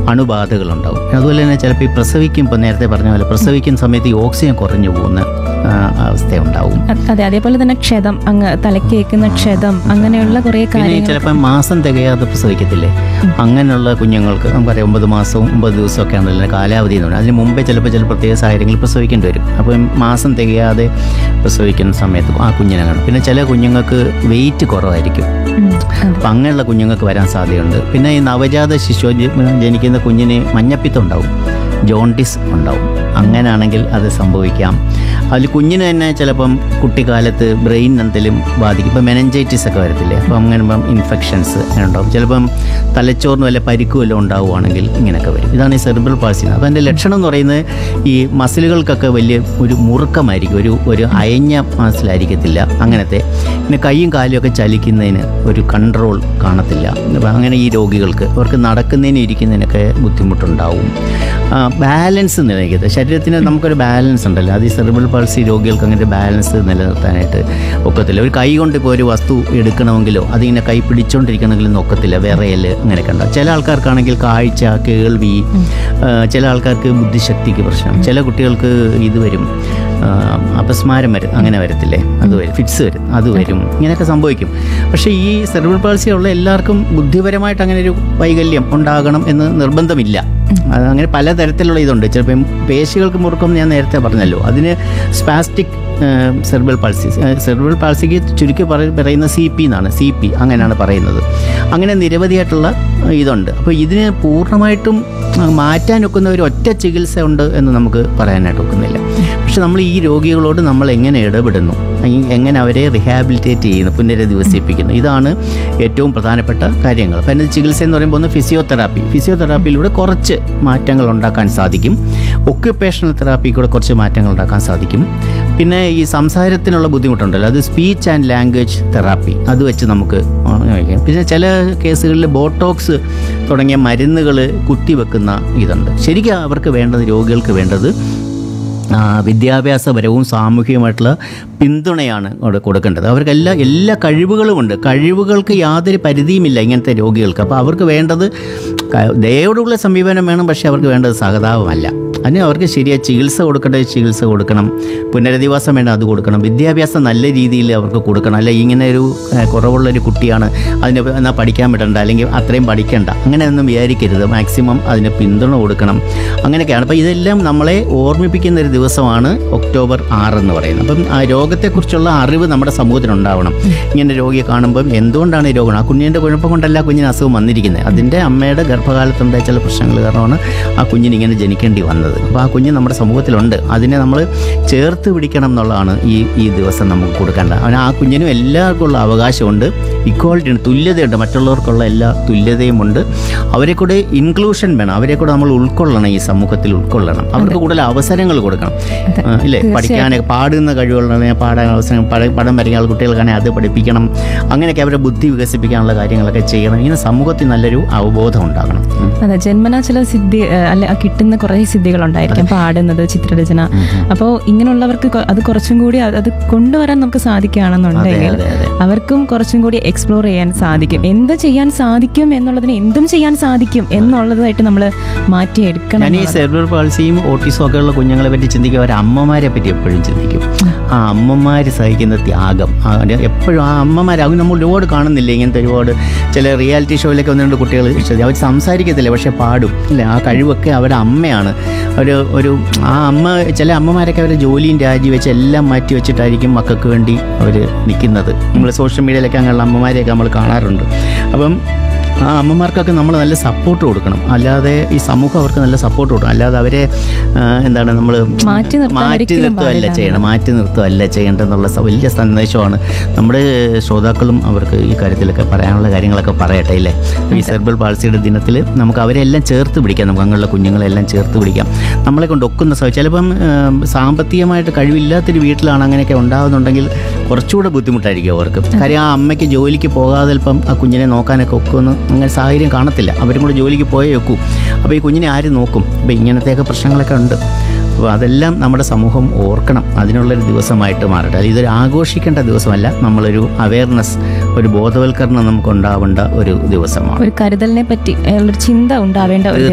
അണുബാധകളുണ്ടാവും അതുപോലെ തന്നെ ചിലപ്പോൾ ഈ പ്രസവിക്കുമ്പോൾ നേരത്തെ പറഞ്ഞ പോലെ പ്രസവിക്കുന്ന സമയത്ത് ഈ ഓക്സിജൻ കുറഞ്ഞു പോകുന്ന ആ, അവസ്ഥയുണ്ടാവും അ- അതെ അതേപോലെ തന്നെ ക്ഷതം അങ്ങ് തലക്കേക്കുന്ന ക്ഷതം അങ്ങനെയുള്ള കുറേ പിന്നെ കാര്യങ്ങൾ ചിലപ്പോൾ മാസം തികയാതെ പ്രസവിക്കത്തില്ലേ അങ്ങനെയുള്ള കുഞ്ഞുങ്ങൾക്ക് നമുക്കറിയാം ഒമ്പത് മാസവും ഒമ്പത് ദിവസമൊക്കെ ആണല്ലോ കാലാവധി എന്ന് പറയുന്നത് അതിന് മുമ്പേ ചിലപ്പോൾ ചില പ്രത്യേക സാഹചര്യങ്ങളിൽ പ്രസവിക്കേണ്ടി വരും അപ്പം മാസം തികയാതെ പ്രസവിക്കുന്ന സമയത്ത് ആ കുഞ്ഞിനെ കാണും പിന്നെ ചില കുഞ്ഞുങ്ങൾക്ക് വെയിറ്റ് കുറവായിരിക്കും ഉം, അതെ. അപ്പം അങ്ങനെയുള്ള കുഞ്ഞുങ്ങൾക്ക് വരാൻ സാധ്യതയുണ്ട് പിന്നെ ഈ നവജാത ശിശു ജ- ജനിക്കുന്ന കുഞ്ഞിന് മഞ്ഞപ്പിത്തം ഉണ്ടാവും ജോണ്ടിസ് ഉണ്ടാവും അങ്ങനെയാണെങ്കിൽ അത് സംഭവിക്കാം അതിൽ കുഞ്ഞിന് തന്നെ ചിലപ്പം കുട്ടിക്കാലത്ത് ബ്രെയിൻ എന്തെങ്കിലും ബാധിക്കും ഇപ്പം മെനഞ്ചൈറ്റിസ് ഒക്കെ വരത്തില്ലേ അപ്പം അങ്ങനെ ഇപ്പം ഇൻഫെക്ഷൻസ് അങ്ങനെ ഉണ്ടാവും ചിലപ്പം തലച്ചോറിന് വല്ല പരിക്കും വല്ലതും ഉണ്ടാവുകയാണെങ്കിൽ ഇങ്ങനെയൊക്കെ വരും ഇതാണ് ഈ സെറിബ്രൽ പാൾസി അപ്പോൾ അതിൻ്റെ ലക്ഷണം എന്ന് പറയുന്നത് ഈ മസിലുകൾക്കൊക്കെ വലിയ ഒരു മുറുക്കമായിരിക്കും ഒരു ഒരു അയഞ്ഞ മസിലായിരിക്കത്തില്ല അങ്ങനത്തെ പിന്നെ കൈയും കാലും ഒക്കെ ചലിക്കുന്നതിന് ഒരു കൺട്രോൾ കാണത്തില്ല അപ്പം അങ്ങനെ ഈ രോഗികൾക്ക് അവർക്ക് നടക്കുന്നതിനും ഇരിക്കുന്നതിനൊക്കെ ബുദ്ധിമുട്ടുണ്ടാവും ബാലൻസ് നിലനിൽക്കത്തില്ല ശരീരത്തിന് നമുക്കൊരു ബാലൻസ് ഉണ്ടല്ലോ അത് ഈ സെറിബ്രൽ പാൾസി രോഗികൾക്ക് അങ്ങനെ ഒരു ബാലൻസ് നിലനിർത്താനായിട്ട് ഒക്കത്തില്ല ഒരു കൈ കൊണ്ട് ഇപ്പോൾ ഒരു വസ്തു എടുക്കണമെങ്കിലോ അതിങ്ങനെ കൈ പിടിച്ചോണ്ടിരിക്കണമെങ്കിലും ഒക്കത്തില്ല വിറയൽ അങ്ങനെയൊക്കെ ഉണ്ടാവും ചില ആൾക്കാർക്കാണെങ്കിൽ കാഴ്ച കേൾവി ആ, ചില ആൾക്കാർക്ക് ബുദ്ധിശക്തിക്ക് പ്രശ്നം ചില കുട്ടികൾക്ക് ഇത് വരും ആ, അപസ്മാരം വരും അങ്ങനെ വരത്തില്ലേ അത് വരും ഫിറ്റ്സ് വരും അത് വരും ഇങ്ങനെയൊക്കെ സംഭവിക്കും പക്ഷേ ഈ സെറിബ്രൽ പാൾസി ഉള്ള എല്ലാവർക്കും ബുദ്ധിപരമായിട്ട് അങ്ങനെ ഒരു വൈകല്യം ഉണ്ടാകണം എന്ന് നിർബന്ധമില്ല അത് അങ്ങനെ പലതരത്തിലുള്ള ഇതുണ്ട് ചിലപ്പം പേശികൾക്ക് മുറുക്കം ഞാൻ നേരത്തെ പറഞ്ഞല്ലോ അതിന് സ്പാസ്റ്റിക് സെർബൽ പാൾസി സെർബൽ പാൾസിക്ക് ചുരുക്കി പറ- പറയുന്ന സി പി എന്നാണ് സി പി അങ്ങനെയാണ് പറയുന്നത് അങ്ങനെ നിരവധിയായിട്ടുള്ള ആ, ഇതുണ്ട് അപ്പോൾ ഇതിന് പൂർണ്ണമായിട്ടും ആ, മാറ്റാൻ ഒക്കുന്ന ഒരു ഒറ്റ ചികിത്സ ഉണ്ട് എന്ന് നമുക്ക് പറയാനായിട്ട് ഒക്കുന്നില്ല പക്ഷെ നമ്മൾ ഈ രോഗികളോട് നമ്മൾ എങ്ങനെ ഇടപെടുന്നു ഈ എങ്ങനെ അവരെ റിഹാബിലിറ്റേറ്റ് ചെയ്യുന്നു പുനരധിവസിപ്പിക്കുന്നു ഇതാണ് ഏറ്റവും പ്രധാനപ്പെട്ട കാര്യങ്ങൾ അപ്പം അതിൻ്റെ ചികിത്സ എന്ന് പറയുമ്പോൾ ഒന്ന് ഫിസിയോതെറാപ്പി ഫിസിയോതെറാപ്പിയിലൂടെ കുറച്ച് മാറ്റങ്ങൾ ഉണ്ടാക്കാൻ സാധിക്കും ഒക്യുപ്പേഷണൽ തെറാപ്പി കൂടെ കുറച്ച് മാറ്റങ്ങൾ ഉണ്ടാക്കാൻ സാധിക്കും പിന്നെ ഈ സംസാരത്തിനുള്ള ബുദ്ധിമുട്ടുണ്ടല്ലോ അത് സ്പീച്ച് ആൻഡ് ലാംഗ്വേജ് തെറാപ്പി അത് വെച്ച് നമുക്ക് ഉപയോഗിക്കാം. പിന്നെ ചില കേസുകളിൽ ബോട്ടോക്സ് തുടങ്ങിയ മരുന്നുകൾ കുത്തിവെക്കുന്ന ഇതുണ്ട് ശരിക്കും അവർക്ക് വേണ്ടത് രോഗികൾക്ക് വേണ്ടത് ആ, വിദ്യാഭ്യാസപരവും സാമൂഹികമായിട്ടുള്ള പിന്തുണയാണ് അവിടെ കൊടുക്കേണ്ടത് അവർക്ക് എല്ലാ എല്ലാ കഴിവുകളുമുണ്ട് കഴിവുകൾക്ക് യാതൊരു പരിധിയുമില്ല ഇങ്ങനത്തെ രോഗികൾക്ക് അപ്പോൾ അവർക്ക് വേണ്ടത് ക- ദയോടുള്ള സമീപനം വേണം പക്ഷേ അവർക്ക് വേണ്ടത് സഹതാപമല്ല അതിന് അവർക്ക് ശരിയായ ചികിത്സ കൊടുക്കേണ്ടത് ചികിത്സ കൊടുക്കണം പുനരധിവാസം വേണം അത് കൊടുക്കണം വിദ്യാഭ്യാസം നല്ല രീതിയിൽ അവർക്ക് കൊടുക്കണം അല്ല ഇങ്ങനെ ഒരു ഏഹ്, കുറവുള്ള ഒരു കുട്ടിയാണ് അതിന് എന്നാൽ പഠിക്കാൻ വിടണ്ട അല്ലെങ്കിൽ അത്രയും പഠിക്കണ്ട അങ്ങനെയൊന്നും വിചാരിക്കരുത് മാക്സിമം അതിന് പിന്തുണ കൊടുക്കണം അങ്ങനെയൊക്കെയാണ് അപ്പോൾ ഇതെല്ലാം നമ്മളെ ഓർമ്മിപ്പിക്കുന്ന ഒരു ദിവസമാണ് ഒക്ടോബർ ആറ് എന്ന് പറയുന്നത് അപ്പം ആ രോഗത്തെക്കുറിച്ചുള്ള അറിവ് നമ്മുടെ സമൂഹത്തിനുണ്ടാവണം ഇങ്ങനെ രോഗിയെ കാണുമ്പം എന്തുകൊണ്ടാണ് ഈ രോഗം ആ കുഞ്ഞിൻ്റെ കുഴപ്പം കൊണ്ടല്ല ആ കുഞ്ഞിന് അസുഖം വന്നിരിക്കുന്നത് അതിൻ്റെ അമ്മയുടെ ഗർഭകാലത്തുണ്ടായ ചില പ്രശ്നങ്ങൾ കാരണമാണ് ആ കുഞ്ഞിന് ഇങ്ങനെ ജനിക്കേണ്ടി വന്നത് അപ്പോൾ ആ കുഞ്ഞ് നമ്മുടെ സമൂഹത്തിലുണ്ട് അതിനെ നമ്മൾ ചേർത്ത് പിടിക്കണം എന്നുള്ളതാണ് ഈ ഈ ദിവസം നമുക്ക് കൊടുക്കേണ്ടത് അവന് ആ കുഞ്ഞിനും എല്ലാവർക്കും ഉള്ള അവകാശമുണ്ട് ഇക്വാളിറ്റി ഉണ്ട് തുല്യതയുണ്ട് മറ്റുള്ളവർക്കുള്ള എല്ലാ തുല്യതയുമുണ്ട് അവരെ കൂടെ ഇൻക്ലൂഷൻ വേണം അവരെ കൂടെ നമ്മൾ ഉൾക്കൊള്ളണം ഈ സമൂഹത്തിൽ ഉൾക്കൊള്ളണം അവർക്ക് കൂടുതൽ അവസരങ്ങൾ കൊടുക്കണം ആ, ഇല്ലേ പഠിക്കാനൊക്കെ പാടുന്ന കഴിവുകളുണ്ടെങ്കിൽ പാടാൻ അവസരം പട- പടം വരയ്ക്കാനുള്ള കുട്ടികൾക്കാണെങ്കിൽ അത് പഠിപ്പിക്കണം അങ്ങനെയൊക്കെ അവരുടെ ബുദ്ധി വികസിപ്പിക്കാനുള്ള കാര്യങ്ങളൊക്കെ ചെയ്യണം ഇങ്ങനെ സമൂഹത്തിൽ നല്ലൊരു അവബോധം ഉണ്ടാകണം ഉം. അതെ ജന്മനാ ചില സിദ്ധി ഏഹ്, അല്ല ആ കിട്ടുന്ന കുറേ സിദ്ധികളുണ്ടായിരിക്കും പാടുന്നത് ചിത്രരചന അപ്പോൾ ഇങ്ങനെയുള്ളവർക്ക് കൊ- അത് കുറച്ചും കൂടി അത് അത് കൊണ്ടുവരാൻ നമുക്ക് സാധിക്കുകയാണെന്നുണ്ടെങ്കിൽ അതെ, അതെ. അവർക്കും കുറച്ചും കൂടി എക്സ്പ്ലോർ ചെയ്യാൻ സാധിക്കും എന്ത് ചെയ്യാൻ സാധിക്കും എന്നുള്ളതിന് എന്തും ചെയ്യാൻ സാധിക്കും എന്നുള്ളതായിട്ട് നമ്മൾ മാറ്റിയെടുക്കണം ഞാൻ ഈ എന്നുള്ളത്. സെർബർ പാൾസിയും ഓട്ടീസും ഒക്കെ ഉള്ള കുഞ്ഞുങ്ങളെ പറ്റി ചിന്തിക്കും അവർ അമ്മമാരെ പറ്റി എപ്പോഴും ചിന്തിക്കും ആ അമ്മമാർ സഹിക്കുന്ന ത്യാഗം ആ, അത് എപ്പോഴും ആ അമ്മമാർ അത് നമ്മൾ ഒരുപാട് കാണുന്നില്ല ഇങ്ങനത്തെ ഒരുപാട് ചില റിയാലിറ്റി ഷോയിലൊക്കെ ഒന്ന് രണ്ട് കുട്ടികൾ ഇഷ്ടം അവർ സംസാരിക്കത്തില്ല പക്ഷെ പാടും അല്ലേ ആ കഴിവൊക്കെ അവരുടെ അമ്മയാണ് ഒരു ഒരു ആ അമ്മ ചില അമ്മമാരൊക്കെ അവരുടെ ജോലിയും രാജിവെച്ച് എല്ലാം മാറ്റി വെച്ചിട്ടായിരിക്കും മക്കൾക്ക് വേണ്ടി അവർ നിൽക്കുന്നത് നമ്മൾ സോഷ്യൽ മീഡിയയിലൊക്കെ അങ്ങനെയുള്ള അമ്മമാരെയൊക്കെ നമ്മൾ കാണാറുണ്ട് അപ്പം ആ അമ്മമാർക്കൊക്കെ നമ്മൾ നല്ല സപ്പോർട്ട് കൊടുക്കണം അല്ലാതെ ഈ സമൂഹം അവർക്ക് നല്ല സപ്പോർട്ട് കൊടുക്കണം അല്ലാതെ അവരെ ആ, എന്താണ് നമ്മൾ മാറ്റി നിർത്താൻ മാറ്റി ഒരിക്കലും നിർത്തുകയല്ല പാടില്ല. ചെയ്യണം മാറ്റി നിർത്തുകയല്ല ചെയ്യേണ്ടതെന്നുള്ള സ- വലിയ സന്ദേശമാണ് നമ്മുടെ ശ്രോതാക്കളും അവർക്ക് ഈ കാര്യത്തിലൊക്കെ പറയാനുള്ള കാര്യങ്ങളൊക്കെ പറയട്ടെ ഇല്ലേ ഈ സെർബൽ പാൾസിയുടെ ദിനത്തിൽ നമുക്ക് അവരെല്ലാം ചേർത്ത് പിടിക്കാം നമുക്ക് അങ്ങനെയുള്ള കുഞ്ഞുങ്ങളെല്ലാം ചേർത്ത് പിടിക്കാം നമ്മളെ കൊണ്ട് ഒക്കുന്ന സ- ചിലപ്പം ആ, സാമ്പത്തികമായിട്ട് കഴിവില്ലാത്തൊരു വീട്ടിലാണ് അങ്ങനെയൊക്കെ ഉണ്ടാകുന്നുണ്ടെങ്കിൽ കുറച്ചുകൂടെ ബുദ്ധിമുട്ടായിരിക്കും അവർക്ക് കാര്യം ആ അമ്മയ്ക്ക് ജോലിക്ക് പോകാതെ ചിലപ്പം ആ കുഞ്ഞിനെ നോക്കാനൊക്കെ ഒക്കുമെന്ന് അങ്ങനെ സാഹചര്യം കാണത്തില്ല അവരും കൂടെ ജോലിക്ക് പോയേ വെക്കൂ അപ്പോൾ ഈ കുഞ്ഞിനെ ആര് നോക്കും അപ്പോൾ ഇങ്ങനത്തെയൊക്കെ പ്രശ്നങ്ങളൊക്കെ ഉണ്ട് അപ്പോൾ അതെല്ലാം നമ്മുടെ സമൂഹം ഓർക്കണം അതിനുള്ളൊരു ദിവസമായിട്ട് മാറട്ടെ അത് ഇതൊരു ആഘോഷിക്കേണ്ട ദിവസമല്ല നമ്മളൊരു അവയർനെസ് ഒരു ബോധവൽക്കരണം നമുക്ക് ഉണ്ടാവേണ്ട ഒരു ദിവസമാണ് ഒരു കരുതലിനെ പറ്റി ഉള്ളൊരു ചിന്ത ഉണ്ടാവേണ്ട ഒരു തീർച്ചയായും